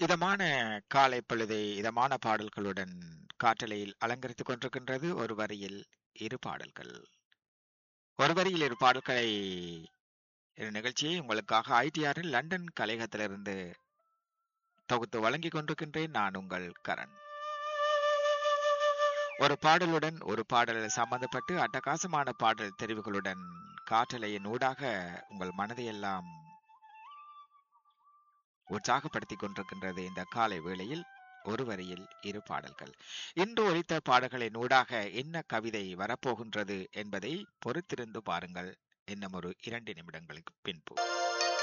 இதமான காலை பொழுதை இதமான பாடல்களுடன் காற்றலையில் அலங்கரித்துக் கொண்டிருக்கின்றது ஒரு வரியில் இரு பாடல்கள் ஒரு வரியில் இரு பாடல்களை இரு நிகழ்ச்சியை உங்களுக்காக ஐடிஆரில் லண்டன் கலையகத்திலிருந்து தொகுத்து வழங்கிக் கொண்டிருக்கின்றேன் நான் உங்கள் கரண் ஒரு பாடலுடன் ஒரு பாடல் சம்பந்தப்பட்டு அட்டகாசமான பாடல் தெரிவுகளுடன் காற்றலையின் ஊடாக உங்கள் மனதையெல்லாம் உற்சாகப்படுத்திக் கொண்டிருக்கின்றது இந்த காலை வேளையில் ஒரு வரியில் இரு பாடல்கள் இன்று ஒலித்த பாடல்களின் ஊடாக என்ன கவிதை வரப்போகின்றது என்பதை பொறுத்திருந்து பாருங்கள் இன்னும் ஒரு இரண்டு நிமிடங்களுக்கு பின்பு